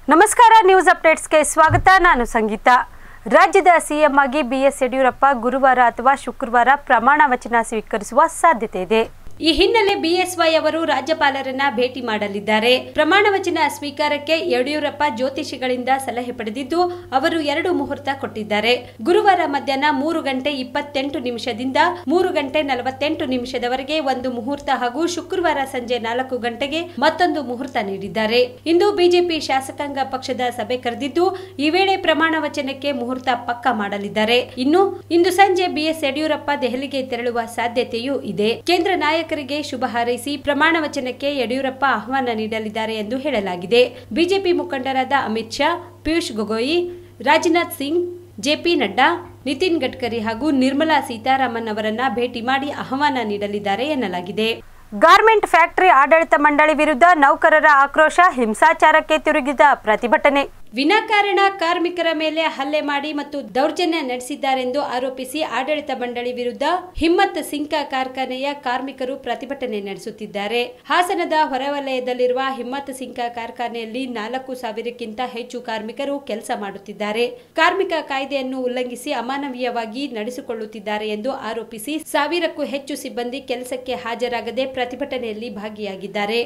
ನಮಸ್ಕಾರ ನ್ಯೂಸ್ ಅಪ್ಡೇಟ್ಸ್ಗೆ ಸ್ವಾಗತ ನಾನು ಸಂಗೀತ ರಾಜ್ಯದ ಸಿಎಂ ಆಗಿ ಬಿಎಸ್ ಯಡಿಯೂರಪ್ಪ ಗುರುವಾರ ಅಥವಾ ಶುಕ್ರವಾರ ಪ್ರಮಾಣ ವಚನ ಸ್ವೀಕರಿಸುವ ಸಾಧ್ಯತೆ ಇದೆ ಈ ಹಿನ್ನೆಲೆ ಬಿಎಸ್ವೈ ಅವರು ರಾಜ್ಯಪಾಲರನ್ನ ಭೇಟಿ ಮಾಡಲಿದ್ದಾರೆ ಪ್ರಮಾಣ ವಚನ ಸ್ವೀಕಾರಕ್ಕೆ ಯಡಿಯೂರಪ್ಪ ಜ್ಯೋತಿಷಿಗಳಿಂದ ಸಲಹೆ ಪಡೆದಿದ್ದು ಅವರು ಎರಡು ಮುಹೂರ್ತ ಕೊಟ್ಟಿದ್ದಾರೆ ಗುರುವಾರ ಮಧ್ಯಾಹ್ನ ಮೂರು ಗಂಟೆ ಇಪ್ಪತ್ತೆಂಟು ನಿಮಿಷದಿಂದ ಮೂರು ಗಂಟೆ ನಲವತ್ತೆಂಟು ನಿಮಿಷದವರೆಗೆ ಒಂದು ಮುಹೂರ್ತ ಹಾಗೂ ಶುಕ್ರವಾರ ಸಂಜೆ ನಾಲ್ಕು ಗಂಟೆಗೆ ಮತ್ತೊಂದು ಮುಹೂರ್ತ ನೀಡಿದ್ದಾರೆ ಇಂದು ಬಿಜೆಪಿ ಶಾಸಕಾಂಗ ಪಕ್ಷದ ಸಭೆ ಕರೆದಿದ್ದು ಈ ವೇಳೆ ಪ್ರಮಾಣ ವಚನಕ್ಕೆ ಮುಹೂರ್ತ ಪಕ್ಕಾ ಮಾಡಲಿದ್ದಾರೆ ಇನ್ನು ಇಂದು ಸಂಜೆ ಬಿಎಸ್ ಯಡಿಯೂರಪ್ಪ ದೆಹಲಿಗೆ ತೆರಳುವ ಸಾಧ್ಯತೆಯೂ ಇದೆ ಕೇಂದ್ರ ನಾಯಕರಿಗೆ ಶುಭ ಹಾರೈಸಿ ಪ್ರಮಾಣ ವಚನಕ್ಕೆ ಯಡಿಯೂರಪ್ಪ ಆಹ್ವಾನ ನೀಡಲಿದ್ದಾರೆ ಎಂದು ಹೇಳಲಾಗಿದೆ ಬಿಜೆಪಿ ಮುಖಂಡರಾದ ಅಮಿತ್ ಶಾ ಪಿಯೂಷ್ ಗೊಗೋಯಿ ರಾಜನಾಥ್ ಸಿಂಗ್ ಜೆಪಿ ನಡ್ಡಾ ನಿತಿನ್ ಗಡ್ಕರಿ ಹಾಗೂ ನಿರ್ಮಲಾ ಸೀತಾರಾಮನ್ ಅವರನ್ನ ಭೇಟಿ ಮಾಡಿ ಆಹ್ವಾನ ನೀಡಲಿದ್ದಾರೆ ಎನ್ನಲಾಗಿದೆ ಗಾರ್ಮೆಂಟ್ ಫ್ಯಾಕ್ಟರಿ ಆಡಳಿತ ಮಂಡಳಿ ವಿರುದ್ಧ ನೌಕರರ ಆಕ್ರೋಶ ಹಿಂಸಾಚಾರಕ್ಕೆ ತಿರುಗಿದ ಪ್ರತಿಭಟನೆ ವಿನಾಕಾರಣ ಕಾರ್ಮಿಕರ ಮೇಲೆ ಹಲ್ಲೆ ಮಾಡಿ ಮತ್ತು ದೌರ್ಜನ್ಯ ನಡೆಸಿದ್ದಾರೆಂದು ಆರೋಪಿಸಿ ಆಡಳಿತ ಮಂಡಳಿ ವಿರುದ್ಧ ಹಿಮ್ಮತ್ ಸಿಂಕ ಕಾರ್ಖಾನೆಯ ಕಾರ್ಮಿಕರು ಪ್ರತಿಭಟನೆ ನಡೆಸುತ್ತಿದ್ದಾರೆ ಹಾಸನದ ಹೊರವಲಯದಲ್ಲಿರುವ ಹಿಮ್ಮತ್ ಸಿಂಕ ಕಾರ್ಖಾನೆಯಲ್ಲಿ ನಾಲ್ಕು ಸಾವಿರಕ್ಕಿಂತ ಹೆಚ್ಚು ಕಾರ್ಮಿಕರು ಕೆಲಸ ಮಾಡುತ್ತಿದ್ದಾರೆ ಕಾರ್ಮಿಕ ಕಾಯ್ದೆಯನ್ನು ಉಲ್ಲಂಘಿಸಿ ಅಮಾನವೀಯವಾಗಿ ನಡೆಸಿಕೊಳ್ಳುತ್ತಿದ್ದಾರೆ ಎಂದು ಆರೋಪಿಸಿ ಸಾವಿರಕ್ಕೂ ಹೆಚ್ಚು ಸಿಬ್ಬಂದಿ ಕೆಲಸಕ್ಕೆ ಹಾಜರಾಗದೆ ಪ್ರತಿಭಟನೆಯಲ್ಲಿ ಭಾಗಿಯಾಗಿದ್ದಾರೆ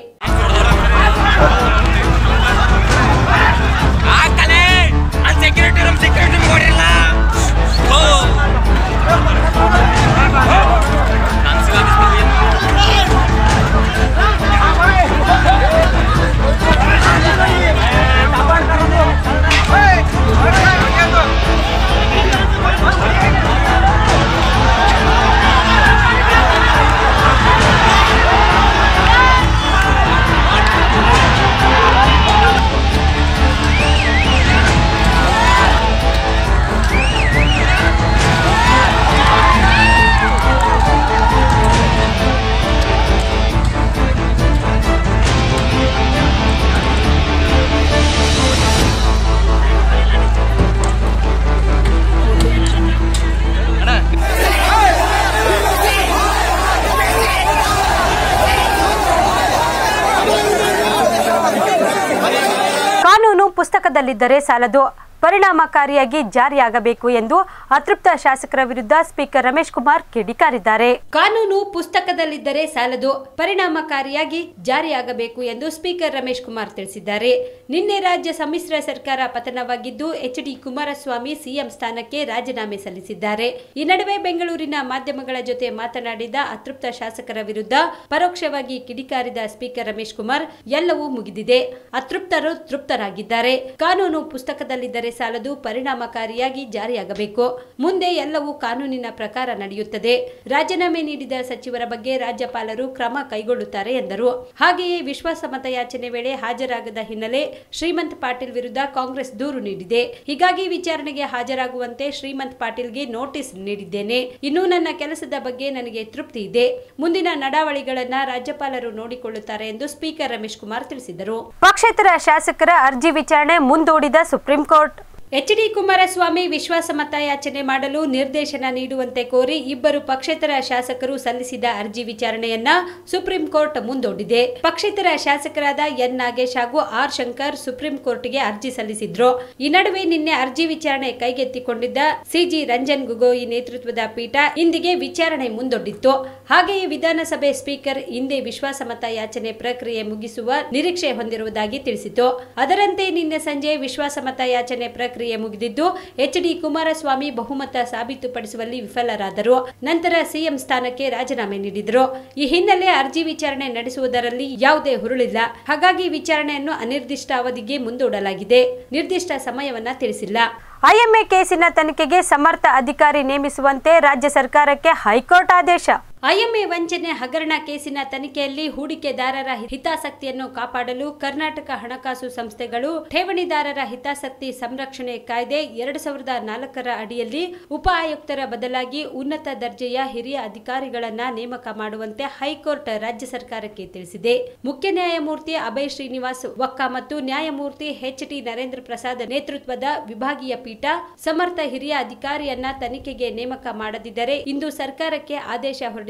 ಹಾಕಲೇ ಅಲ್ಲಿ ಸೆಕ್ಯೂರಿಟಿ ರೂಮ್ ಸೆಕ್ಯೂರಿಟಿ ಕೊಡಿಲ್ಲ ಕಾನೂನು ಪುಸ್ತಕದಲ್ಲಿದ್ದರೆ ಸಾಲದು ಪರಿಣಾಮಕಾರಿಯಾಗಿ ಜಾರಿಯಾಗಬೇಕು ಎಂದು ಅತೃಪ್ತ ಶಾಸಕರ ವಿರುದ್ಧ ಸ್ಪೀಕರ್ ರಮೇಶ್ ಕುಮಾರ್ ಕಿಡಿಕಾರಿದ್ದಾರೆ ಕಾನೂನು ಪುಸ್ತಕದಲ್ಲಿದ್ದರೆ ಸಾಲದು ಪರಿಣಾಮಕಾರಿಯಾಗಿ ಜಾರಿಯಾಗಬೇಕು ಎಂದು ಸ್ಪೀಕರ್ ರಮೇಶ್ ಕುಮಾರ್ ತಿಳಿಸಿದ್ದಾರೆ ನಿನ್ನೆ ರಾಜ್ಯ ಸಮ್ಮಿಶ್ರ ಸರ್ಕಾರ ಪತನವಾಗಿದ್ದು ಎಚ್ ಡಿ ಕುಮಾರಸ್ವಾಮಿ ಸಿಎಂ ಸ್ಥಾನಕ್ಕೆ ರಾಜೀನಾಮೆ ಸಲ್ಲಿಸಿದ್ದಾರೆ ಈ ನಡುವೆ ಬೆಂಗಳೂರಿನ ಮಾಧ್ಯಮಗಳ ಜೊತೆ ಮಾತನಾಡಿದ ಅತೃಪ್ತ ಶಾಸಕರ ವಿರುದ್ಧ ಪರೋಕ್ಷವಾಗಿ ಕಿಡಿಕಾರಿದ ಸ್ಪೀಕರ್ ರಮೇಶ್ ಕುಮಾರ್ ಎಲ್ಲವೂ ಮುಗಿದಿದೆ ಅತೃಪ್ತರು ತೃಪ್ತರಾಗಿದ್ದಾರೆ ಕಾನೂನು ಪುಸ್ತಕದಲ್ಲಿದ್ದರೆ ಸಾಲದು ಪರಿಣಾಮಕಾರಿಯಾಗಿ ಜಾರಿಯಾಗಬೇಕು ಮುಂದೆ ಎಲ್ಲವೂ ಕಾನೂನಿನ ಪ್ರಕಾರ ನಡೆಯುತ್ತದೆ ರಾಜೀನಾಮೆ ನೀಡಿದ ಸಚಿವರ ಬಗ್ಗೆ ರಾಜ್ಯಪಾಲರು ಕ್ರಮ ಕೈಗೊಳ್ಳುತ್ತಾರೆ ಎಂದರು ಹಾಗೆಯೇ ವಿಶ್ವಾಸಮತ ಯಾಚನೆ ವೇಳೆ ಹಾಜರಾಗದ ಹಿನ್ನೆಲೆ ಶ್ರೀಮಂತ್ ಪಾಟೀಲ್ ವಿರುದ್ಧ ಕಾಂಗ್ರೆಸ್ ದೂರು ನೀಡಿದೆ ಹೀಗಾಗಿ ವಿಚಾರಣೆಗೆ ಹಾಜರಾಗುವಂತೆ ಶ್ರೀಮಂತ್ ಪಾಟೀಲ್ಗೆ ನೋಟಿಸ್ ನೀಡಿದ್ದೇನೆ ಇನ್ನು ನನ್ನ ಕೆಲಸದ ಬಗ್ಗೆ ನನಗೆ ತೃಪ್ತಿ ಇದೆ ಮುಂದಿನ ನಡಾವಳಿಗಳನ್ನ ರಾಜ್ಯಪಾಲರು ನೋಡಿಕೊಳ್ಳುತ್ತಾರೆ ಎಂದು ಸ್ಪೀಕರ್ ರಮೇಶ್ ಕುಮಾರ್ ತಿಳಿಸಿದರು ಪಕ್ಷೇತರ ಶಾಸಕರ ಅರ್ಜಿ ವಿಚಾರಣೆ ಮುಂದೂಡಿದ supreme court H D Kumaraswamy ವಿಶ್ವಾಸಮತ ಯಾಚನೆ ಮಾಡಲು ನಿರ್ದೇಶನ ನೀಡುವಂತೆ ಕೋರಿ ಇಬ್ಬರು ಪಕ್ಷೇತರ ಶಾಸಕರು ಸಲ್ಲಿಸಿದ ಅರ್ಜಿ ವಿಚಾರಣೆಯನ್ನ ಸುಪ್ರೀಂ ಕೋರ್ಟ್ ಮುಂದೂಡಿದೆ ಪಕ್ಷೇತರ ಶಾಸಕರಾದ ಎನ್ ನಾಗೇಶ್ ಹಾಗೂ ಆರ್ ಶಂಕರ್ ಸುಪ್ರೀಂ ಕೋರ್ಟ್ಗೆ ಅರ್ಜಿ ಸಲ್ಲಿಸಿದ್ರು ಈ ನಡುವೆ ನಿನ್ನೆ ಅರ್ಜಿ ವಿಚಾರಣೆ ಕೈಗೆತ್ತಿಕೊಂಡಿದ್ದ ಸಿಜಿ ರಂಜನ್ ಗೊಗೋಯಿ ನೇತೃತ್ವದ ಪೀಠ ಇಂದಿಗೆ ವಿಚಾರಣೆ ಮುಂದೂಡಿತ್ತು ಹಾಗೆಯೇ ವಿಧಾನಸಭೆ ಸ್ಪೀಕರ್ ಇಂದೇ ವಿಶ್ವಾಸಮತ ಯಾಚನೆ ಪ್ರಕ್ರಿಯೆ ಮುಗಿಸುವ ನಿರೀಕ್ಷೆ ಹೊಂದಿರುವುದಾಗಿ ತಿಳಿಸಿತು ಅದರಂತೆ ನಿನ್ನೆ ಸಂಜೆ ವಿಶ್ವಾಸಮತ ಯಾಚನೆ ಪ್ರಕ್ರಿಯೆ ಮುಗಿದಿದ್ದು ಎಚ್ ಡಿ ಕುಮಾರಸ್ವಾಮಿ ಬಹುಮತ ಸಾಬೀತುಪಡಿಸುವಲ್ಲಿ ವಿಫಲರಾದರು ನಂತರ ಸಿಎಂ ಸ್ಥಾನಕ್ಕೆ ರಾಜೀನಾಮೆ ನೀಡಿದರು ಈ ಹಿನ್ನೆಲೆ ಅರ್ಜಿ ವಿಚಾರಣೆ ನಡೆಸುವುದರಲ್ಲಿ ಯಾವುದೇ ಹುರುಳಿಲ್ಲ ಹಾಗಾಗಿ ವಿಚಾರಣೆಯನ್ನು ಅನಿರ್ದಿಷ್ಟ ಅವಧಿಗೆ ಮುಂದೂಡಲಾಗಿದೆ ನಿರ್ದಿಷ್ಟ ಸಮಯವನ್ನ ತಿಳಿಸಿಲ್ಲ ಐಎಂಎ ಕೇಸಿನ ತನಿಖೆಗೆ ಸಮರ್ಥ ಅಧಿಕಾರಿ ನೇಮಿಸುವಂತೆ ರಾಜ್ಯ ಸರ್ಕಾರಕ್ಕೆ ಹೈಕೋರ್ಟ್ ಆದೇಶ ಐಎಂಎ ವಂಚನೆ ಹಗರಣ ಕೇಸಿನ ತನಿಖೆಯಲ್ಲಿ ಹೂಡಿಕೆದಾರರ ಹಿತಾಸಕ್ತಿಯನ್ನು ಕಾಪಾಡಲು ಕರ್ನಾಟಕ ಹಣಕಾಸು ಸಂಸ್ಥೆಗಳು ಠೇವಣಿದಾರರ ಹಿತಾಸಕ್ತಿ ಸಂರಕ್ಷಣೆ ಕಾಯ್ದೆ ಎರಡು ಸಾವಿರದ ನಾಲ್ಕರ ಅಡಿಯಲ್ಲಿ ಉಪ ಆಯುಕ್ತರ ಬದಲಾಗಿ ಉನ್ನತ ದರ್ಜೆಯ ಹಿರಿಯ ಅಧಿಕಾರಿಗಳನ್ನ ನೇಮಕ ಮಾಡುವಂತೆ ಹೈಕೋರ್ಟ್ ರಾಜ್ಯ ಸರ್ಕಾರಕ್ಕೆ ತಿಳಿಸಿದೆ ಮುಖ್ಯ ನ್ಯಾಯಮೂರ್ತಿ ಅಭಯ್ ಶ್ರೀನಿವಾಸ್ ವಕ್ಕಾ ಮತ್ತು ನ್ಯಾಯಮೂರ್ತಿ ಎಚ್ ಟಿ ನರೇಂದ್ರ ಪ್ರಸಾದ್ ನೇತೃತ್ವದ ವಿಭಾಗೀಯ ಪೀಠ ಸಮರ್ಥ ಹಿರಿಯ ಅಧಿಕಾರಿಯನ್ನ ತನಿಖೆಗೆ ನೇಮಕ ಮಾಡದಿದ್ದರೆ ಇಂದು ಸರ್ಕಾರಕ್ಕೆ ಆದೇಶ ಹೊರಡಿಸಿ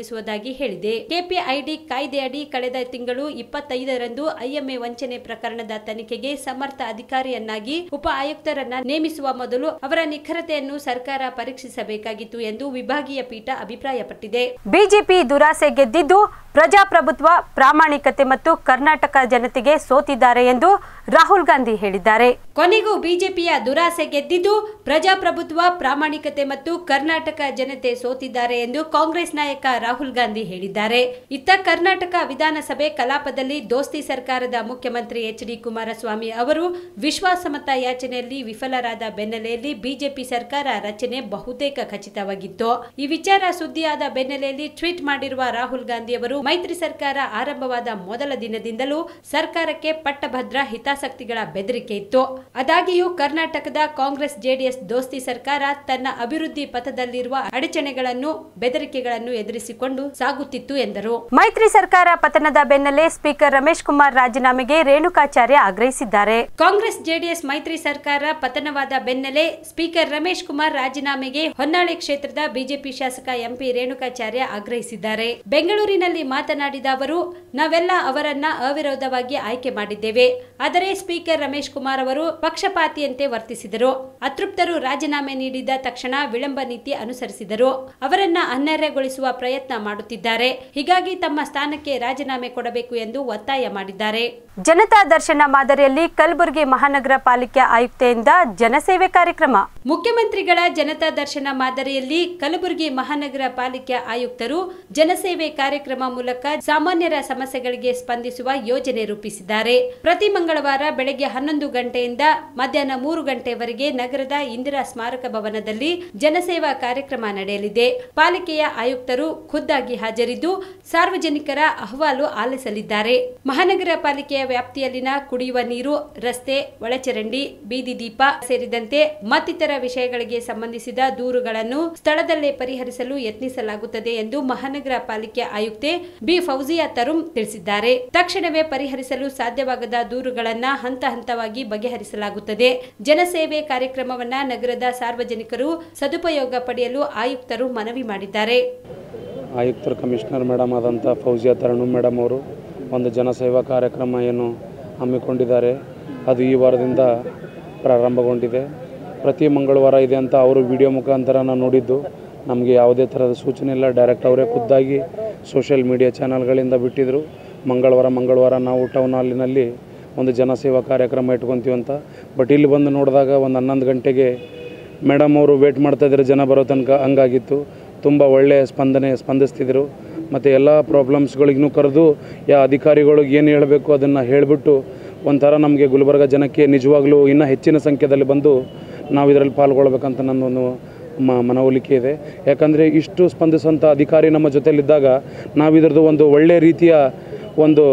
ಪೂರ್ಣಗೊಳಿಸುವುದಾಗಿ ಹೇಳಿದೆ ಕೆಪಿಐಡಿ ಕಾಯ್ದೆಯಡಿ ಕಳೆದ ತಿಂಗಳು ಇಪ್ಪತ್ತೈದರಂದು ಐಎಂಎ ವಂಚನೆ ಪ್ರಕರಣದ ತನಿಖೆಗೆ ಸಮರ್ಥ ಅಧಿಕಾರಿಯನ್ನಾಗಿ ಉಪ ಆಯುಕ್ತರನ್ನ ನೇಮಿಸುವ ಮೊದಲು ಅವರ ನಿಖರತೆಯನ್ನು ಸರ್ಕಾರ ಪರೀಕ್ಷಿಸಬೇಕಾಗಿತ್ತು ಎಂದು ವಿಭಾಗೀಯ ಪೀಠ ಅಭಿಪ್ರಾಯಪಟ್ಟಿದೆ ಬಿಜೆಪಿ ದುರಾಸೆ ಗೆದ್ದಿದ್ದು ಪ್ರಜಾಪ್ರಭುತ್ವ ಪ್ರಾಮಾಣಿಕತೆ ಮತ್ತು ಕರ್ನಾಟಕ ಜನತೆಗೆ ಸೋತಿದ್ದಾರೆ ಎಂದು ರಾಹುಲ್ ಗಾಂಧಿ ಹೇಳಿದ್ದಾರೆ ಕೊನೆಗೂ ಬಿಜೆಪಿಯ ದುರಾಸೆ ಗೆದ್ದಿದ್ದು ಪ್ರಜಾಪ್ರಭುತ್ವ ಪ್ರಾಮಾಣಿಕತೆ ಮತ್ತು ಕರ್ನಾಟಕ ಜನತೆ ಸೋತಿದ್ದಾರೆ ಎಂದು ಕಾಂಗ್ರೆಸ್ ನಾಯಕ ರಾಹುಲ್ ಗಾಂಧಿ ಹೇಳಿದ್ದಾರೆ ಇತ್ತ ಕರ್ನಾಟಕ ವಿಧಾನಸಭೆ ಕಲಾಪದಲ್ಲಿ ದೋಸ್ತಿ ಸರ್ಕಾರದ ಮುಖ್ಯಮಂತ್ರಿ ಎಚ್ ಡಿ ಕುಮಾರಸ್ವಾಮಿ ಅವರು ವಿಶ್ವಾಸಮತ ಯಾಚನೆಯಲ್ಲಿ ವಿಫಲರಾದ ಬೆನ್ನಲೆಯಲ್ಲಿ ಬಿಜೆಪಿ ಸರ್ಕಾರ ರಚನೆ ಬಹುತೇಕ ಖಚಿತವಾಗಿತ್ತು ಈ ವಿಚಾರ ಸುದ್ದಿಯಾದ ಬೆನ್ನಲೆಯಲ್ಲಿ ಟ್ವೀಟ್ ಮಾಡಿರುವ ರಾಹುಲ್ ಗಾಂಧಿ ಅವರು ಮೈತ್ರಿ ಸರ್ಕಾರ ಆರಂಭವಾದ ಮೊದಲ ದಿನದಿಂದಲೂ ಸರ್ಕಾರಕ್ಕೆ ಪಟ್ಟಭದ್ರ ಹಿತಾಸಕ್ತಿಗಳ ಬೆದರಿಕೆ ಇತ್ತು ಆದಾಗ್ಯೂ ಕರ್ನಾಟಕದ ಕಾಂಗ್ರೆಸ್ ಜೆಡಿಎಸ್ ದೋಸ್ತಿ ಸರ್ಕಾರ ತನ್ನ ಅಭಿವೃದ್ಧಿ ಪಥದಲ್ಲಿರುವ ಅಡಚಣೆಗಳನ್ನು ಬೆದರಿಕೆಗಳನ್ನು ಎದುರಿಸಿಕೊಂಡು ಸಾಗುತ್ತಿತ್ತು ಎಂದರು ಮೈತ್ರಿ ಸರ್ಕಾರ ಪತನದ ಬೆನ್ನಲ್ಲೇ ಸ್ಪೀಕರ್ ರಮೇಶ್ ಕುಮಾರ್ ರಾಜೀನಾಮೆಗೆ ರೇಣುಕಾಚಾರ್ಯ ಆಗ್ರಹಿಸಿದ್ದಾರೆ ಕಾಂಗ್ರೆಸ್ ಜೆಡಿಎಸ್ ಮೈತ್ರಿ ಸರ್ಕಾರ ಪತನವಾದ ಬೆನ್ನಲ್ಲೇ ಸ್ಪೀಕರ್ ರಮೇಶ್ ಕುಮಾರ್ ರಾಜೀನಾಮೆಗೆ ಹೊನ್ನಾಳಿ ಕ್ಷೇತ್ರದ ಬಿಜೆಪಿ ಶಾಸಕ ಎಂಪಿ ರೇಣುಕಾಚಾರ್ಯ ಆಗ್ರಹಿಸಿದ್ದಾರೆ ಬೆಂಗಳೂರಿನಲ್ಲಿ ಮಾತನಾಡಿದ ಅವರು ನಾವೆಲ್ಲ ಅವರನ್ನ ಅವಿರೋಧವಾಗಿ ಆಯ್ಕೆ ಮಾಡಿದ್ದೇವೆ ಆದರೆ ಸ್ಪೀಕರ್ ರಮೇಶ್ ಕುಮಾರ್ ಅವರು ಪಕ್ಷಪಾತಿಯಂತೆ ವರ್ತಿಸಿದರು ಅತೃಪ್ತರು ರಾಜೀನಾಮೆ ನೀಡಿದ ತಕ್ಷಣ ವಿಳಂಬ ನೀತಿ ಅನುಸರಿಸಿದರು ಅವರನ್ನ ಅನರ್ಹಗೊಳಿಸುವ ಪ್ರಯತ್ನ ಮಾಡುತ್ತಿದ್ದಾರೆ ಹೀಗಾಗಿ ತಮ್ಮ ಸ್ಥಾನಕ್ಕೆ ರಾಜೀನಾಮೆ ಕೊಡಬೇಕು ಎಂದು ಒತ್ತಾಯ ಮಾಡಿದ್ದಾರೆ ಜನತಾ ದರ್ಶನ ಮಾದರಿಯಲ್ಲಿ ಕಲಬುರಗಿ ಮಹಾನಗರ ಪಾಲಿಕೆ ಆಯುಕ್ತೆಯಿಂದ ಜನಸೇವೆ ಕಾರ್ಯಕ್ರಮ ಮುಖ್ಯಮಂತ್ರಿಗಳ ಜನತಾ ದರ್ಶನ ಮಾದರಿಯಲ್ಲಿ ಕಲಬುರಗಿ ಮಹಾನಗರ ಪಾಲಿಕೆ ಆಯುಕ್ತರು ಜನಸೇವೆ ಕಾರ್ಯಕ್ರಮ ಮೂಲಕ ಸಾಮಾನ್ಯರ ಸಮಸ್ಯೆಗಳಿಗೆ ಸ್ಪಂದಿಸುವ ಯೋಜನೆ ರೂಪಿಸಿದ್ದಾರೆ ಪ್ರತಿ ಮಂಗಳವಾರ ಬೆಳಗ್ಗೆ ಹನ್ನೊಂದು ಗಂಟೆಯಿಂದ ಮಧ್ಯಾಹ್ನ ಮೂರು ಗಂಟೆವರೆಗೆ ನಗರದ ಇಂದಿರಾ ಸ್ಮಾರಕ ಭವನದಲ್ಲಿ ಜನಸೇವಾ ಕಾರ್ಯಕ್ರಮ ನಡೆಯಲಿದೆ ಪಾಲಿಕೆಯ ಆಯುಕ್ತರು ಖುದ್ದಾಗಿ ಹಾಜರಿದ್ದು ಸಾರ್ವಜನಿಕರ ಅಹವಾಲು ಆಲಿಸಲಿದ್ದಾರೆ ಮಹಾನಗರ ಪಾಲಿಕೆಯ ವ್ಯಾಪ್ತಿಯಲ್ಲಿನ ಕುಡಿಯುವ ನೀರು ರಸ್ತೆ ಒಳಚರಂಡಿ ಬೀದಿ ದೀಪ ಸೇರಿದಂತೆ ಮತ್ತಿತರ ವಿಷಯಗಳಿಗೆ ಸಂಬಂಧಿಸಿದ ದೂರುಗಳನ್ನು ಸ್ಥಳದಲ್ಲೇ ಪರಿಹರಿಸಲು ಯತ್ನಿಸಲಾಗುತ್ತದೆ ಎಂದು ಮಹಾನಗರ ಪಾಲಿಕೆ ಆಯುಕ್ತೆ ಬಿ ಫೌಜಿಯಾ ತರುಂ ತಿಳಿಸಿದ್ದಾರೆ ತಕ್ಷಣವೇ ಪರಿಹರಿಸಲು ಸಾಧ್ಯವಾಗದ ದೂರುಗಳನ್ನ ಹಂತ ಹಂತವಾಗಿ ಬಗೆಹರಿಸಲಾಗುತ್ತದೆ ಜನಸೇವೆ ಕಾರ್ಯಕ್ರಮವನ್ನ ನಗರದ ಸಾರ್ವಜನಿಕರು ಸದುಪಯೋಗ ಪಡೆಯಲು ಆಯುಕ್ತರು ಮನವಿ ಮಾಡಿದ್ದಾರೆ ಆಯುಕ್ತರು ಕಮಿಷನರ್ ಮೇಡಮ್ ಆದಂಥ ಫೌಜಿಯಾ ತರಣು ಮೇಡಮ್ ಅವರು ಒಂದು ಜನಸೇವಾ ಕಾರ್ಯಕ್ರಮ ಏನು ಹಮ್ಮಿಕೊಂಡಿದ್ದಾರೆ ಅದು ಈ ವಾರದಿಂದ ಪ್ರಾರಂಭಗೊಂಡಿದೆ ಪ್ರತಿ ಮಂಗಳವಾರ ಇದೆ ಅಂತ ಅವರು ವಿಡಿಯೋ ಮುಖಾಂತರ ನಾವು ನೋಡಿದ್ದು ನಮಗೆ ಯಾವುದೇ ಥರದ ಸೂಚನೆ ಇಲ್ಲ ಡೈರೆಕ್ಟ್ ಅವರೇ ಖುದ್ದಾಗಿ ಸೋಷಿಯಲ್ ಮೀಡಿಯಾ ಚಾನಲ್ಗಳಿಂದ ಬಿಟ್ಟಿದ್ದರು ಮಂಗಳವಾರ ಮಂಗಳವಾರ ನಾವು ಟೌನ್ ಹಾಲಿನಲ್ಲಿ ಒಂದು ಜನಸೇವಾ ಕಾರ್ಯಕ್ರಮ ಇಟ್ಕೊತೀವಿ ಅಂತ ಬಟ್ ಇಲ್ಲಿ ಬಂದು ನೋಡಿದಾಗ ಒಂದು ಹನ್ನೊಂದು ಗಂಟೆಗೆ ಮೇಡಮ್ ಅವರು ವೇಟ್ ಮಾಡ್ತಾಯಿದ್ರು ಜನ ಬರೋ ತನಕ ಹಂಗಾಗಿತ್ತು ತುಂಬ ಒಳ್ಳೆಯ ಸ್ಪಂದನೆ ಸ್ಪಂದಿಸ್ತಿದ್ರು ಮತ್ತು ಎಲ್ಲ ಪ್ರಾಬ್ಲಮ್ಸ್ಗಳಿಗೂ ಕರೆದು ಯಾ ಅಧಿಕಾರಿಗಳಿಗೆ ಏನು ಹೇಳಬೇಕು ಅದನ್ನು ಹೇಳಿಬಿಟ್ಟು ಒಂಥರ ನಮಗೆ ಗುಲ್ಬರ್ಗ ಜನಕ್ಕೆ ನಿಜವಾಗ್ಲೂ ಇನ್ನೂ ಹೆಚ್ಚಿನ ಸಂಖ್ಯೆಯಲ್ಲಿ ಬಂದು ನಾವು ಇದರಲ್ಲಿ ಪಾಲ್ಗೊಳ್ಬೇಕಂತ ನನ್ನೊಂದು ಮ ಮನವೊಲಿಕೆ ಇದೆ ಯಾಕಂದರೆ ಇಷ್ಟು ಸ್ಪಂದಿಸುವಂಥ ಅಧಿಕಾರಿ ನಮ್ಮ ಜೊತೆಲಿದ್ದಾಗ ನಾವು ಇದ್ರದ್ದು ಒಂದು ಒಳ್ಳೆಯ ರೀತಿಯ ಒಂದು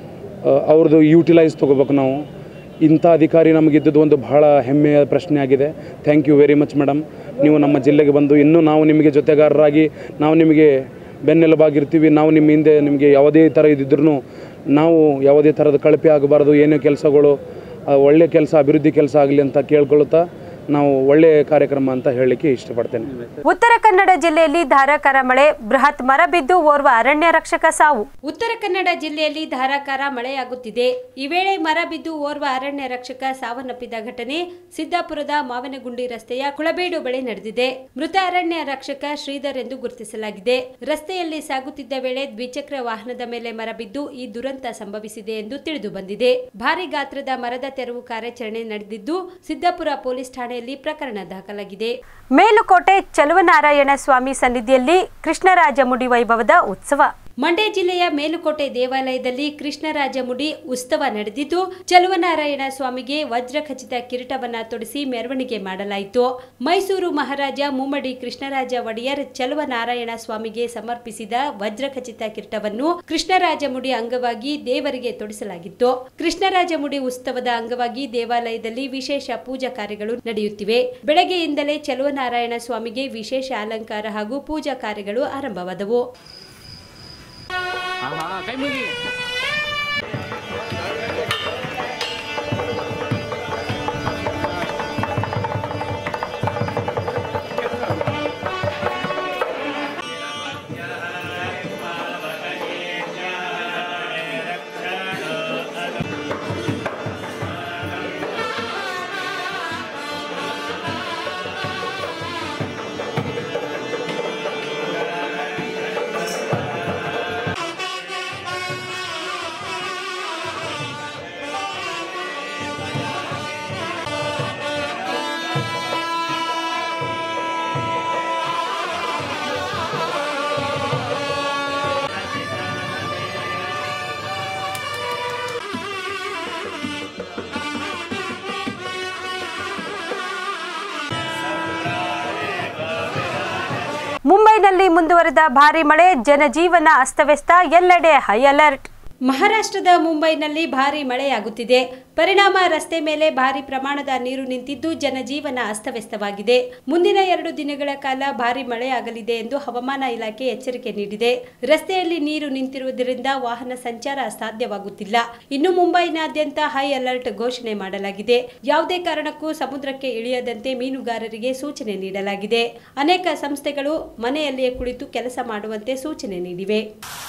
ಆ, ಅವ್ರದ್ದು ಯೂಟಿಲೈಸ್ ತೊಗೋಬೇಕು ನಾವು ಇಂಥ ಅಧಿಕಾರಿ ನಮಗಿದ್ದದ್ದು ಒಂದು ಬಹಳ ಹೆಮ್ಮೆಯ ಪ್ರಶ್ನೆ ಆಗಿದೆ thank you very much madam ನೀವು ನಮ್ಮ ಜಿಲ್ಲೆಗೆ ಬಂದು ಇನ್ನೂ ನಾವು ನಿಮಗೆ ಜೊತೆಗಾರರಾಗಿ ನಾವು ನಿಮಗೆ ಬೆನ್ನೆಲುಬಾಗಿರ್ತೀವಿ ನಾವು ನಿಮ್ಮ ಹಿಂದೆ ನಿಮಗೆ ಯಾವುದೇ ಥರ ಇದ್ದಿದ್ರೂ ನಾವು ಯಾವುದೇ ಥರದ ಕಳಪೆ ಆಗಬಾರ್ದು ಏನೇ ಕೆಲಸಗಳು ಆ, ಒಳ್ಳೆ ಕೆಲಸ ಅಭಿವೃದ್ಧಿ ಕೆಲಸ ಆಗಲಿ ಅಂತ ಕೇಳ್ಕೊಳ್ತಾ ನಾವು ಒಳ್ಳೆಯ ಕಾರ್ಯಕ್ರಮ ಅಂತ ಹೇಳಲಿಕ್ಕೆ ಇಷ್ಟಪಡ್ತೇನೆ ಉತ್ತರ ಕನ್ನಡ ಜಿಲ್ಲೆಯಲ್ಲಿ ಧಾರಾಕಾರ ಮಳೆ ಬೃಹತ್ ಮರ ಬಿದ್ದು ಓರ್ವ ಅರಣ್ಯ ರಕ್ಷಕ ಸಾವು ಉತ್ತರ ಕನ್ನಡ ಜಿಲ್ಲೆಯಲ್ಲಿ ಧಾರಾಕಾರ ಮಳೆಯಾಗುತ್ತಿದೆ ಈ ವೇಳೆ ಮರ ಬಿದ್ದು ಓರ್ವ ಅರಣ್ಯ ರಕ್ಷಕ ಸಾವನ್ನಪ್ಪಿದ ಘಟನೆ ಸಿದ್ದಾಪುರದ ಮಾವನಗುಂಡಿ ರಸ್ತೆಯ ಕುಳಬೇಡು ಬಳಿ ನಡೆದಿದೆ ಮೃತ ಅರಣ್ಯ ರಕ್ಷಕ ಶ್ರೀಧರ್ ಎಂದು ಗುರುತಿಸಲಾಗಿದೆ ರಸ್ತೆಯಲ್ಲಿ ಸಾಗುತ್ತಿದ್ದ ವೇಳೆ ದ್ವಿಚಕ್ರ ವಾಹನದ ಮೇಲೆ ಮರ ಬಿದ್ದು ಈ ದುರಂತ ಸಂಭವಿಸಿದೆ ಎಂದು ತಿಳಿದು ಬಂದಿದೆ ಭಾರಿ ಗಾತ್ರದ ಮರದ ತೆರವು ಕಾರ್ಯಾಚರಣೆ ನಡೆದಿದ್ದು ಸಿದ್ದಾಪುರ ಪೊಲೀಸ್ ಠಾಣೆಯಲ್ಲಿ ಪ್ರಕರಣ ದಾಖಲಾಗಿದೆ ಮೇಲುಕೋಟೆ ಚಲುವನಾರಾಯಣ ಸ್ವಾಮಿ ಸನ್ನಿಧಿಯಲ್ಲಿ ಕೃಷ್ಣರಾಜ ಮುಡಿ ವೈಭವದ ಉತ್ಸವ ಮಂಡ್ಯ ಜಿಲ್ಲೆಯ ಮೇಲುಕೋಟೆ ದೇವಾಲಯದಲ್ಲಿ ಕೃಷ್ಣರಾಜ ಮುಡಿ ಉತ್ಸವ ನಡೆದಿದ್ದು ಚಲುವನಾರಾಯಣ ಸ್ವಾಮಿಗೆ ವಜ್ರಖಚಿತ ಕಿರೀಟವನ್ನ ತೊಡಿಸಿ ಮೆರವಣಿಗೆ ಮಾಡಲಾಯಿತು ಮೈಸೂರು ಮಹಾರಾಜ ಮುಮ್ಮಡಿ ಕೃಷ್ಣರಾಜ ಒಡೆಯರ್ ಚಲುವನಾರಾಯಣ ಸ್ವಾಮಿಗೆ ಸಮರ್ಪಿಸಿದ ವಜ್ರಖಚಿತ ಕಿರೀಟವನ್ನು ಕೃಷ್ಣರಾಜ ಮುಡಿ ಅಂಗವಾಗಿ ದೇವರಿಗೆ ತೊಡಿಸಲಾಗಿತ್ತು ಕೃಷ್ಣರಾಜ ಮುಡಿ ಉತ್ಸವದ ಅಂಗವಾಗಿ ದೇವಾಲಯದಲ್ಲಿ ವಿಶೇಷ ಪೂಜಾ ಕಾರ್ಯಗಳು ನಡೆಯುತ್ತಿವೆ ಬೆಳಗ್ಗೆಯಿಂದಲೇ ಚಲುವನಾರಾಯಣ ಸ್ವಾಮಿಗೆ ವಿಶೇಷ ಅಲಂಕಾರ ಹಾಗೂ ಪೂಜಾ ಕಾರ್ಯಗಳು ಆರಂಭವಾದವು ಕೈ ಮುಗಿ ಮುಂಬೈನಲ್ಲಿ ಮುಂದುವರೆದ ಭಾರಿ ಮಳೆ ಜನಜೀವನ ಅಸ್ತವ್ಯಸ್ತ ಎಲ್ಲೆಡೆ ಹೈ ಅಲರ್ಟ್ ಮಹಾರಾಷ್ಟ್ರದ ಮುಂಬೈನಲ್ಲಿ ಭಾರಿ ಮಳೆಯಾಗುತ್ತಿದೆ ಪರಿಣಾಮ ರಸ್ತೆ ಮೇಲೆ ಭಾರಿ ಪ್ರಮಾಣದ ನೀರು ನಿಂತಿದ್ದು ಜನಜೀವನ ಅಸ್ತವ್ಯಸ್ತವಾಗಿದೆ ಮುಂದಿನ ಎರಡು ದಿನಗಳ ಕಾಲ ಭಾರಿ ಮಳೆಯಾಗಲಿದೆ ಎಂದು ಹವಾಮಾನ ಇಲಾಖೆ ಎಚ್ಚರಿಕೆ ನೀಡಿದೆ ರಸ್ತೆಯಲ್ಲಿ ನೀರು ನಿಂತಿರುವುದರಿಂದ ವಾಹನ ಸಂಚಾರ ಸಾಧ್ಯವಾಗುತ್ತಿಲ್ಲ ಇನ್ನು ಮುಂಬೈನಾದ್ಯಂತ ಹೈ ಅಲರ್ಟ್ ಘೋಷಣೆ ಮಾಡಲಾಗಿದೆ ಯಾವುದೇ ಕಾರಣಕ್ಕೂ ಸಮುದ್ರಕ್ಕೆ ಇಳಿಯದಂತೆ ಮೀನುಗಾರರಿಗೆ ಸೂಚನೆ ನೀಡಲಾಗಿದೆ ಅನೇಕ ಸಂಸ್ಥೆಗಳು ಮನೆಯಲ್ಲಿಯೇ ಕುಳಿತು ಕೆಲಸ ಮಾಡುವಂತೆ ಸೂಚನೆ ನೀಡಿವೆ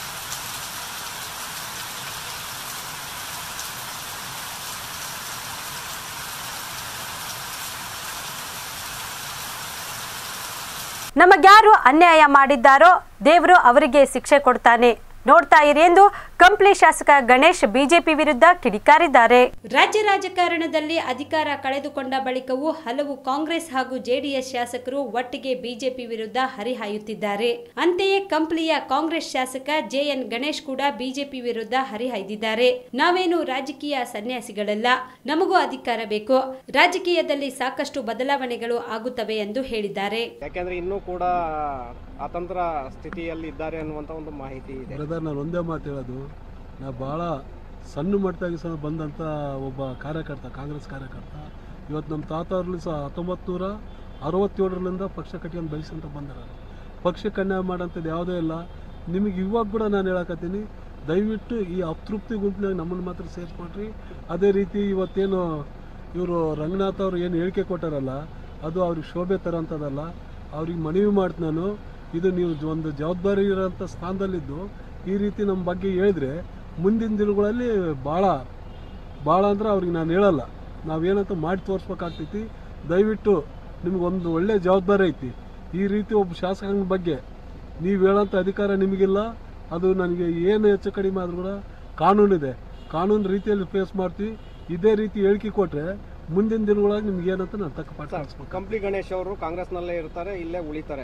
ನಮಗ್ಯಾರು ಅನ್ಯಾಯ ಮಾಡಿದ್ದಾರೋ ದೇವರು ಅವರಿಗೆ ಶಿಕ್ಷೆ ಕೊಡ್ತಾನೆ ನೋಡ್ತಾ ಇರಿ ಎಂದು ಕಂಪ್ಲಿ ಶಾಸಕ ಗಣೇಶ್ ಬಿಜೆಪಿ ವಿರುದ್ಧ ಕಿಡಿಕಾರಿದ್ದಾರೆ ರಾಜ್ಯ ರಾಜಕಾರಣದಲ್ಲಿ ಅಧಿಕಾರ ಕಳೆದುಕೊಂಡ ಬಳಿಕವೂ ಹಲವು ಕಾಂಗ್ರೆಸ್ ಹಾಗೂ ಜೆಡಿಎಸ್ ಶಾಸಕರು ಒಟ್ಟಿಗೆ ಬಿಜೆಪಿ ವಿರುದ್ಧ ಹರಿಹಾಯುತ್ತಿದ್ದಾರೆ ಅಂತೆಯೇ ಕಂಪ್ಲಿಯ ಕಾಂಗ್ರೆಸ್ ಶಾಸಕ ಜೆಎನ್ ಗಣೇಶ್ ಕೂಡ ಬಿಜೆಪಿ ವಿರುದ್ಧ ಹರಿಹಾಯ್ದಿದ್ದಾರೆ ನಾವೇನು ರಾಜಕೀಯ ಸನ್ಯಾಸಿಗಳಲ್ಲ ನಮಗೂ ಅಧಿಕಾರ ಬೇಕು ರಾಜಕೀಯದಲ್ಲಿ ಸಾಕಷ್ಟು ಬದಲಾವಣೆಗಳು ಆಗುತ್ತವೆ ಎಂದು ಹೇಳಿದ್ದಾರೆ ಯಾಕೆಂದ್ರೆ ಇನ್ನೂ ಕೂಡ ಅತಂತ್ರ ಸ್ಥಿತಿಯಲ್ಲಿ ಇದ್ದಾರೆ ಅನ್ನುವಂಥ ಒಂದು ಮಾಹಿತಿ ಇದೆ ಬ್ರದರ್ ನಾನು ಒಂದೇ ಮಾತು ಹೇಳೋದು ನಾ ಭಾಳ ಸಣ್ಣ ಮಟ್ಟದಾಗಿ ಸಹ ಬಂದಂಥ ಒಬ್ಬ ಕಾರ್ಯಕರ್ತ ಕಾಂಗ್ರೆಸ್ ಕಾರ್ಯಕರ್ತ ಇವತ್ತು ನಮ್ಮ ತಾತವ್ರಲ್ಲಿ ಸಹ ಹತ್ತೊಂಬತ್ತು ನೂರ ಅರವತ್ತೇಳರಿಂದ ಪಕ್ಷ ಕಟ್ಕೊಂಡು ಬೆಳೆಸ್ಕೊಂತ ಬಂದಾರ ಪಕ್ಷಕ್ಕೆ ಅನ್ಯಾಯ ಮಾಡೋಂಥದ್ದು ಯಾವುದೇ ಇಲ್ಲ ನಿಮಗೆ ಇವಾಗ ಕೂಡ ನಾನು ಹೇಳಕತ್ತೀನಿ ದಯವಿಟ್ಟು ಈ ಅತೃಪ್ತಿ ಗುಂಪಿನಾಗ ನಮ್ಮನ್ನು ಮಾತ್ರ ಸೇರಿಸ್ಕೊಟ್ರಿ ಅದೇ ರೀತಿ ಇವತ್ತೇನು ಇವರು ರಂಗನಾಥ್ ಅವರು ಏನು ಹೇಳಿಕೆ ಕೊಟ್ಟಾರಲ್ಲ ಅದು ಅವ್ರಿಗೆ ಶೋಭೆ ತರೋಂಥದ್ದಲ್ಲ ಅವ್ರಿಗೆ ಮನವಿ ಮಾಡ್ತೀನಿ ನಾನು ಇದು ನೀವು ಜ- ಒಂದು ಜವಾಬ್ದಾರಿ ಇರೋಂಥ ಸ್ಥಾನದಲ್ಲಿದ್ದು ಈ ರೀತಿ ನಮ್ಮ ಬಗ್ಗೆ ಹೇಳಿದ್ರೆ ಮುಂದಿನ ದಿನಗಳಲ್ಲಿ ಭಾಳ ಭಾಳ ಅಂದ್ರೆ ಅವ್ರಿಗೆ ನಾನು ಹೇಳಲ್ಲ ನಾವೇನಂತ ಮಾಡಿ ತೋರಿಸ್ಬೇಕಾಗ್ತೈತಿ ದಯವಿಟ್ಟು ನಿಮ್ಗೊಂದು ಒಳ್ಳೆ ಜವಾಬ್ದಾರಿ ಐತಿ ಈ ರೀತಿ ಒಬ್ಬ ಶಾಸಕನ ಬಗ್ಗೆ ನೀವು ಹೇಳೋಂಥ ಅಧಿಕಾರ ನಿಮಗಿಲ್ಲ ಅದು ನನಗೆ ಏನು ಹೆಚ್ಚು ಕಡಿಮೆ ಆದರೂ ಕೂಡ ಕಾನೂನಿದೆ ಕಾನೂನು ರೀತಿಯಲ್ಲಿ ಫೇಸ್ ಮಾಡ್ತೀವಿ ಇದೇ ರೀತಿ ಹೇಳಿಕೆ ಕೊಟ್ಟರೆ ಮುಂದಿನ ದಿನಗಳಾಗಿ ನಿಮ್ಗೆ ಏನಂತ ನಾನು ತಕ್ಕ ಪಾಠ ಕಲಿಸ್ಬೇಕು ಕಂಪ್ಲಿ ಗಣೇಶ್ ಅವರು ಕಾಂಗ್ರೆಸ್ನಲ್ಲೇ ಇರ್ತಾರೆ ಇಲ್ಲೇ ಉಳಿತಾರೆ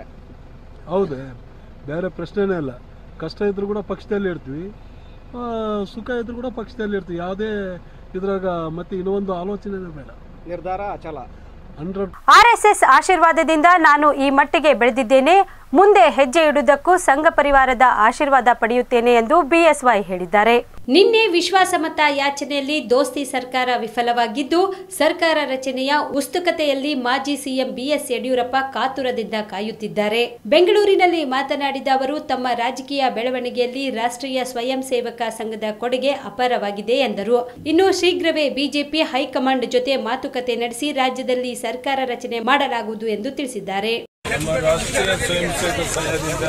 ಹೌದೇ ಬೇರೆ ಪ್ರಶ್ನೆನೇ ಇಲ್ಲ ಕಷ್ಟ ಇದ್ರೂ ಕೂಡ ಪಕ್ಷದಲ್ಲಿ ಇರ್ತೀವಿ ಆ, ಸುಖ ಇದ್ರೂ ಕೂಡ ಪಕ್ಷದಲ್ಲಿ ಇರ್ತೀವಿ ಯಾವುದೇ ಇದ್ರಾಗ ಮತ್ತೆ ಇನ್ನೊಂದು ಆಲೋಚನೆನೇ ಬೇಡ ನಿರ್ಧಾರ ಅಚಲ ಹಂಡ್ರೆಡ್ ಆರ್ಎಸ್ಎಸ್ ಆಶೀರ್ವಾದದಿಂದ ನಾನು ಈ ಮಟ್ಟಿಗೆ ಬೆಳೆದಿದ್ದೇನೆ ಮುಂದೆ ಹೆಜ್ಜೆ ಇಡುವುದಕ್ಕೂ ಸಂಘ ಪರಿವಾರದ ಆಶೀರ್ವಾದ ಪಡೆಯುತ್ತೇನೆ ಎಂದು ಬಿಎಸ್ವೈ ಹೇಳಿದ್ದಾರೆ ನಿನ್ನೆ ವಿಶ್ವಾಸಮತ ಯಾಚನೆಯಲ್ಲಿ ದೋಸ್ತಿ ಸರ್ಕಾರ ವಿಫಲವಾಗಿದ್ದು ಸರ್ಕಾರ ರಚನೆಯ ಉತ್ಸುಕತೆಯಲ್ಲಿ ಮಾಜಿ ಸಿಎಂ ಬಿಎಸ್ ಯಡಿಯೂರಪ್ಪ ಕಾತುರದಿಂದ ಕಾಯುತ್ತಿದ್ದಾರೆ ಬೆಂಗಳೂರಿನಲ್ಲಿ ಮಾತನಾಡಿದ ಅವರು ತಮ್ಮ ರಾಜಕೀಯ ಬೆಳವಣಿಗೆಯಲ್ಲಿ ರಾಷ್ಟ್ರೀಯ ಸ್ವಯಂ ಸೇವಕ ಸಂಘದ ಕೊಡುಗೆ ಅಪಾರವಾಗಿದೆ ಎಂದರು ಇನ್ನು ಶೀಘ್ರವೇ ಬಿಜೆಪಿ ಹೈಕಮಾಂಡ್ ಜೊತೆ ಮಾತುಕತೆ ನಡೆಸಿ ರಾಜ್ಯದಲ್ಲಿ ಸರ್ಕಾರ ರಚನೆ ಮಾಡಲಾಗುವುದು ಎಂದು ತಿಳಿಸಿದ್ದಾರೆ ನಮ್ಮ ರಾಷ್ಟ್ರೀಯ ಸ್ವಯಂ ಸೇವಕ ಸಂಘದಿಂದ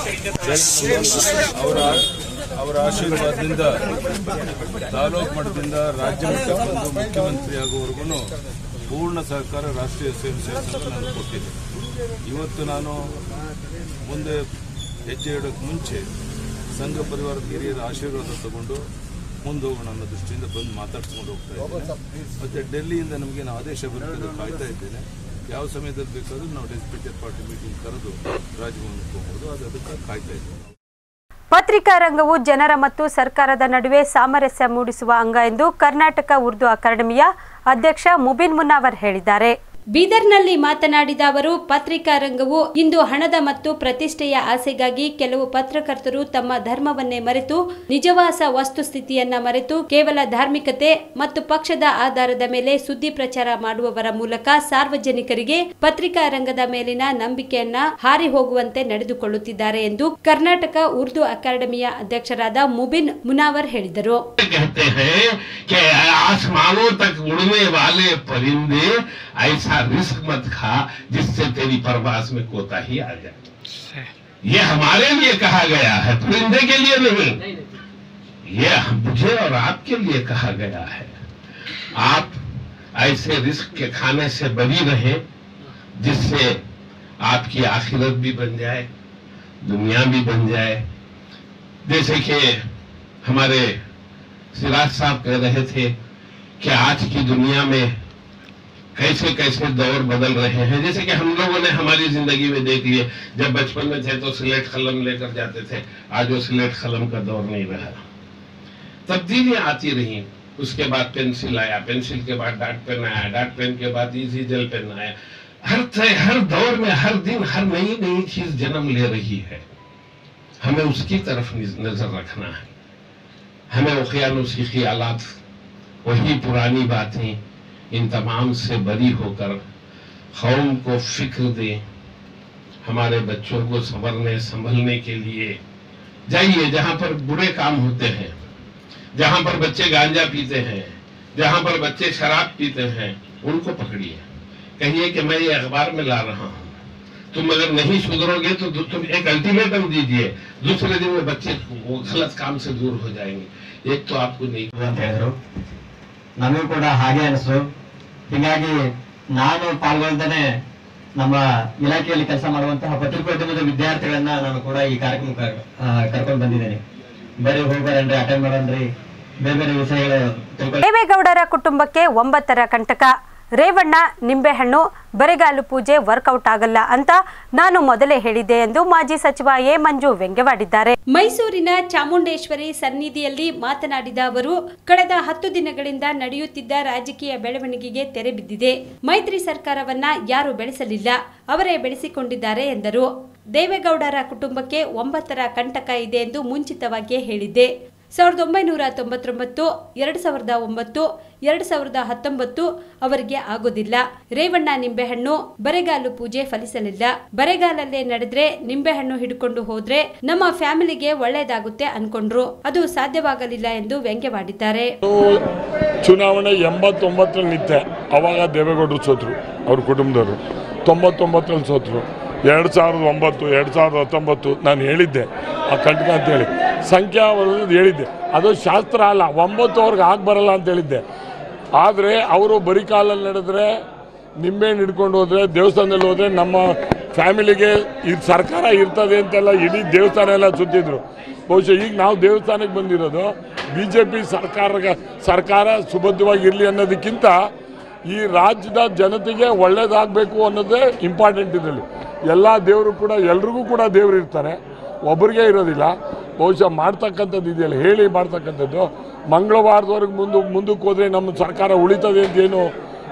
ಅವರ ಅವರ ಆಶೀರ್ವಾದದಿಂದ ತಾಲೂಕು ಮಟ್ಟದಿಂದ ರಾಜ್ಯ ಮಟ್ಟಕ್ಕೆ ಬಂದು ಮುಖ್ಯಮಂತ್ರಿ ಆಗುವವರೆಗೂ ಪೂರ್ಣ ಸಹಕಾರ ರಾಷ್ಟ್ರೀಯ ಸ್ವಯಂ ಸೇವಕ ಸಂಘ ನಾನು ಕೊಟ್ಟಿದೆ ಇವತ್ತು ನಾನು ಮುಂದೆ ಹೆಜ್ಜೆ ಇಡೋಕ್ಕೆ ಮುಂಚೆ ಸಂಘ ಪರಿವಾರದ ಹಿರಿಯರ ಆಶೀರ್ವಾದ ತಗೊಂಡು ಮುಂದೆ ಹೋಗೋಣ ಅನ್ನೋ ದೃಷ್ಟಿಯಿಂದ ಬಂದು ಮಾತಾಡ್ಸ್ಕೊಂಡು ಹೋಗ್ತಾ ಇದ್ದೇನೆ ಮತ್ತು ಡೆಲ್ಲಿಯಿಂದ ನಮಗೇನು ಆದೇಶ ಬರ್ತದೆ ಕಾಯ್ತಾ ಇದ್ದೇನೆ ಯಾವ ಸಮಯದಲ್ಲಿ ಬೇಕಾದರೂ ನಾವು ಡೆಸ್ಪಿಟೆಡ್ ಪಾರ್ಟಿ ಮೀಟಿಂಗ್ ಕರೆದು ರಾಜಭವನಕ್ಕೆ ಹೋಗ್ಬೋದು ಅದು ಅದಕ್ಕೆ ಕಾಯ್ತಾ ಇದ್ದೇವೆ ಪತ್ರಿಕಾ ರಂಗವು ಜನರ ಮತ್ತು ಸರ್ಕಾರದ ನಡುವೆ ಸಾಮರಸ್ಯ ಮೂಡಿಸುವ ಅಂಗ ಎಂದು ಕರ್ನಾಟಕ ಉರ್ದು ಅಕಾಡೆಮಿಯ ಅಧ್ಯಕ್ಷ ಮುಬಿನ್ ಮುನ್ನಾವರ್ ಹೇಳಿದ್ದಾರೆ ಬೀದರ್ನಲ್ಲಿ ಮಾತನಾಡಿದ ಅವರು ಪತ್ರಿಕಾ ರಂಗವು ಇಂದು ಹಣದ ಮತ್ತು ಪ್ರತಿಷ್ಠೆಯ ಆಸೆಗಾಗಿ ಕೆಲವು ಪತ್ರಕರ್ತರು ತಮ್ಮ ಧರ್ಮವನ್ನೇ ಮರೆತು ನಿಜವಾಸ ವಸ್ತುಸ್ಥಿತಿಯನ್ನ ಮರೆತು ಕೇವಲ ಧಾರ್ಮಿಕತೆ ಮತ್ತು ಪಕ್ಷದ ಆಧಾರದ ಮೇಲೆ ಸುದ್ದಿ ಪ್ರಚಾರ ಮಾಡುವವರ ಮೂಲಕ ಸಾರ್ವಜನಿಕರಿಗೆ ಪತ್ರಿಕಾ ರಂಗದ ಮೇಲಿನ ನಂಬಿಕೆಯನ್ನ ಹಾರಿ ಹೋಗುವಂತೆ ನಡೆದುಕೊಳ್ಳುತ್ತಿದ್ದಾರೆ ಎಂದು ಕರ್ನಾಟಕ ಉರ್ದು ಅಕಾಡೆಮಿಯ ಅಧ್ಯಕ್ಷರಾದ ಮುಬಿನ್ ಮುನಾವರ್ ಹೇಳಿದರು कहते हैं कि आसमानों तक उड़ने वाले परिंदे ऐसा रिस्क मत खा जिससे तेरी परवास में कोताही आ जाए ये हमारे लिए कहा गया है परिंदे के लिए नहीं ये मुझे और आपके लिए कहा गया है आप ऐसे रिस्क के खाने से बनी रहे जिससे आपकी आखिरत भी बन जाए दुनिया भी बन जाए जैसे कि हमारे सिराज साहब कह रहे थे कि आज की दुनिया में कैसे कैसे दौर बदल रहे हैं जैसे कि हम लोगों ने हमारी जिंदगी में देख लिए जब बचपन में थे तो सिलेट कलम लेकर जाते थे आज वो सिलेट कलम का दौर नहीं रहा तब्दीलियां आती रही उसके बाद पेंसिल आया पेंसिल के बाद डाट पेन आया डाट पेन के बाद इजी जेल पेन आया हर हर दौर में हर दिन हर नई नई चीज जन्म ले रही है हमें उसकी तरफ नजर रखना है हमें उखियानुसी ख्यालात वही पुरानी बातें इन तमाम से बरी होकर कौम को फिक्र दें हमारे बच्चों को संवरने संभलने के लिए जाइए जहां पर बुरे काम होते हैं जहां पर बच्चे गांजा पीते हैं जहां पर बच्चे शराब पीते हैं उनको पकड़िए कहिए कि मैं ये अखबार में ला रहा हूं तुम अगर नहीं सुधरोगे तो तुम एक अल्टीमेटम दीजिए दूसरे दिन में बच्चे वो गलत काम से दूर हो जाएंगे एक तो आपको नहीं ಅಂತ ಹೇಳಿದ್ರು ನಮಗೂ ಕೂಡ ಹಾಗೆ ಅನಿಸ್ತು ಹೀಗಾಗಿ ನಾನು ಪಾಲ್ಗೊಳ್ದೇನೆ ನಮ್ಮ ಇಲಾಖೆಯಲ್ಲಿ ಕೆಲಸ ಮಾಡುವಂತಹ ಪತ್ರಿಕೋದ್ಯಮದ ವಿದ್ಯಾರ್ಥಿಗಳನ್ನ ನಾನು ಕೂಡ ಈ ಕಾರ್ಯಕ್ರಮಕ್ಕೆ ಕರ್ಕೊಂಡು ಬಂದಿದ್ದೇನೆ ಬರೀ ಹೋಗ್ಬರನ್ರಿ ಅಟೆಂಡ್ ಮಾಡನ್ರಿ ಬೇರೆ ಬೇರೆ ವಿಷಯಗಳು ತಿಳ್ಕೊಳ್ಳಿ ದೇವೇಗೌಡರ ಕುಟುಂಬಕ್ಕೆ ಒಂಬತ್ತರ ಕಂಟಕ ರೇವಣ್ಣ ನಿಂಬೆಹಣ್ಣು ಬರಿಗಾಲು ಪೂಜೆ ವರ್ಕೌಟ್ ಆಗಲ್ಲ ಅಂತ ನಾನು ಮೊದಲೇ ಹೇಳಿದ್ದೆ ಎಂದು ಮಾಜಿ ಸಚಿವ ಎ ಮಂಜು ವ್ಯಂಗ್ಯವಾಡಿದ್ದಾರೆ ಮೈಸೂರಿನ ಚಾಮುಂಡೇಶ್ವರಿ ಸನ್ನಿಧಿಯಲ್ಲಿ ಮಾತನಾಡಿದ ಅವರು ಕಳೆದ ಹತ್ತು ದಿನಗಳಿಂದ ನಡೆಯುತ್ತಿದ್ದ ರಾಜಕೀಯ ಬೆಳವಣಿಗೆಗೆ ತೆರೆ ಬಿದ್ದಿದೆ ಮೈತ್ರಿ ಸರ್ಕಾರವನ್ನ ಯಾರು ಬೆಳೆಸಲಿಲ್ಲ ಅವರೇ ಬೆಳೆಸಿಕೊಂಡಿದ್ದಾರೆ ಎಂದರು ದೇವೇಗೌಡರ ಕುಟುಂಬಕ್ಕೆ ಒಂಬತ್ತರ ಕಂಟಕ ಇದೆ ಎಂದು ಮುಂಚಿತವಾಗಿಯೇ ಹೇಳಿದ್ದೆ ಸಾವಿರದ ಒಂಬೈನೂರ ತೊಂಬತ್ತೊಂಬತ್ತು ಎರಡು ಸಾವಿರದ ಒಂಬತ್ತು ಎರಡು ಸಾವಿರದ ಹತ್ತೊಂಬತ್ತು ಅವರಿಗೆ ಆಗೋದಿಲ್ಲ ರೇವಣ್ಣ ನಿಂಬೆಹಣ್ಣು ಬರೆಗಾಲು ಪೂಜೆ ಫಲಿಸಲಿಲ್ಲ ಬರೆಗಾಲಲ್ಲೇ ನಡೆದ್ರೆ ನಿಂಬೆಹಣ್ಣು ಹಿಡ್ಕೊಂಡು ಹೋದ್ರೆ ನಮ್ಮ ಫ್ಯಾಮಿಲಿಗೆ ಒಳ್ಳೇದಾಗುತ್ತೆ ಅನ್ಕೊಂಡ್ರು ಅದು ಸಾಧ್ಯವಾಗಲಿಲ್ಲ ಎಂದು ವ್ಯಂಗ್ಯವಾಡಿದ್ದಾರೆ ಚುನಾವಣೆ ಎಂಬತ್ತೊಂಬತ್ತರಲ್ಲಿ ನಿಂತೆ ಅವಾಗ ದೇವೇಗೌಡರು ಸೋತರು ಅವ್ರ ಕುಟುಂಬದವರು ತೊಂಬತ್ತೊಂಬತ್ತರಲ್ಲಿ ಸೋತರು ಎರಡು ಸಾವಿರದ ಒಂಬತ್ತು ಎರಡು ಸಾವಿರದ ಹತ್ತೊಂಬತ್ತು ನಾನು ಹೇಳಿದ್ದೆ ಆ ಕಂಟಕ ಅಂತೇಳಿ ಸಂಖ್ಯಾ ವರದಿ ಹೇಳಿದ್ದೆ ಅದು ಶಾಸ್ತ್ರ ಅಲ್ಲ ಒಂಬತ್ತು ಅವ್ರಿಗೆ ಆಗಿ ಬರಲ್ಲ ಅಂತ ಹೇಳಿದ್ದೆ ಆದರೆ ಅವರು ಬರೀ ಕಾಲಲ್ಲಿ ನಡೆದ್ರೆ ನಿಂಬೆಹಣ್ಣು ಹಿಡ್ಕೊಂಡು ಹೋದರೆ ದೇವಸ್ಥಾನದಲ್ಲಿ ಹೋದರೆ ನಮ್ಮ ಫ್ಯಾಮಿಲಿಗೆ ಈ ಸರ್ಕಾರ ಇರ್ತದೆ ಅಂತೆಲ್ಲ ಇಡೀ ದೇವಸ್ಥಾನ ಎಲ್ಲ ಸುತ್ತಿದ್ರು ಬಹುಶಃ ಈಗ ನಾವು ದೇವಸ್ಥಾನಕ್ಕೆ ಬಂದಿರೋದು ಬಿ ಜೆ ಪಿ ಸರ್ಕಾರ ಸರ್ಕಾರ ಸುಬದ್ಧವಾಗಿರಲಿ ಅನ್ನೋದಕ್ಕಿಂತ ಈ ರಾಜ್ಯದ ಜನತೆಗೆ ಒಳ್ಳೇದಾಗಬೇಕು ಅನ್ನೋದೇ ಇಂಪಾರ್ಟೆಂಟ್ ಇದರಲ್ಲಿ ಎಲ್ಲ ದೇವರು ಕೂಡ ಎಲ್ರಿಗೂ ಕೂಡ ದೇವರು ಇರ್ತಾರೆ ಒಬ್ರಿಗೆ ಇರೋದಿಲ್ಲ ಬಹುಶಃ ಮಾಡ್ತಕ್ಕಂಥದ್ದು ಇದೆಯಲ್ಲ ಹೇಳಿ ಮಾಡ್ತಕ್ಕಂಥದ್ದು ಮಂಗಳವಾರದವರೆಗೆ ಮುಂದೆ ಮುಂದಕ್ಕೆ ಹೋದರೆ ನಮ್ಮ ಸರ್ಕಾರ ಉಳಿತದೆ ಅಂತ ಏನು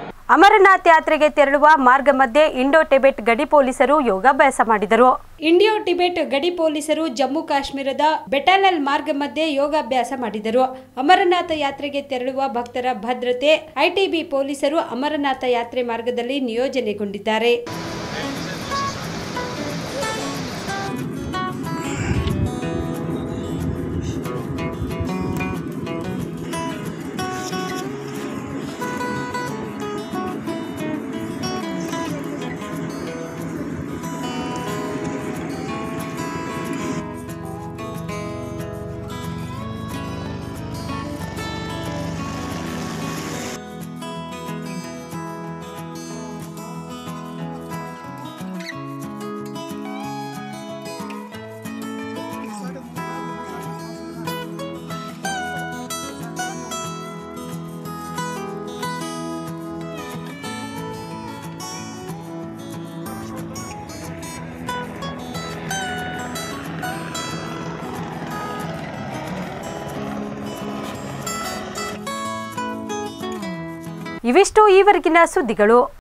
ಅಮರನಾಥ್ ಯಾತ್ರೆಗೆ ತೆರಳುವ ಮಾರ್ಗ ಮಧ್ಯೆ ಇಂಡೋ ಟಿಬೆಟ್ ಗಡಿ ಪೊಲೀಸರು ಯೋಗಾಭ್ಯಾಸ ಮಾಡಿದರು ಇಂಡಿಯೋ ಟಿಬೆಟ್ ಗಡಿ ಪೊಲೀಸರು ಜಮ್ಮು ಕಾಶ್ಮೀರದ ಬೆಟಾಲಲ್ ಮಾರ್ಗ ಮಧ್ಯೆ ಯೋಗಾಭ್ಯಾಸ ಮಾಡಿದರು ಅಮರನಾಥ ಯಾತ್ರೆಗೆ ತೆರಳುವ ಭಕ್ತರ ಭದ್ರತೆ ಐಟಿಬಿ ಪೊಲೀಸರು ಅಮರನಾಥ ಯಾತ್ರೆ ಮಾರ್ಗದಲ್ಲಿ ನಿಯೋಜನೆಗೊಂಡಿದ್ದಾರೆ ಇವಿಷ್ಟು ಈವರೆಗಿನ ಸುದ್ದಿಗಳು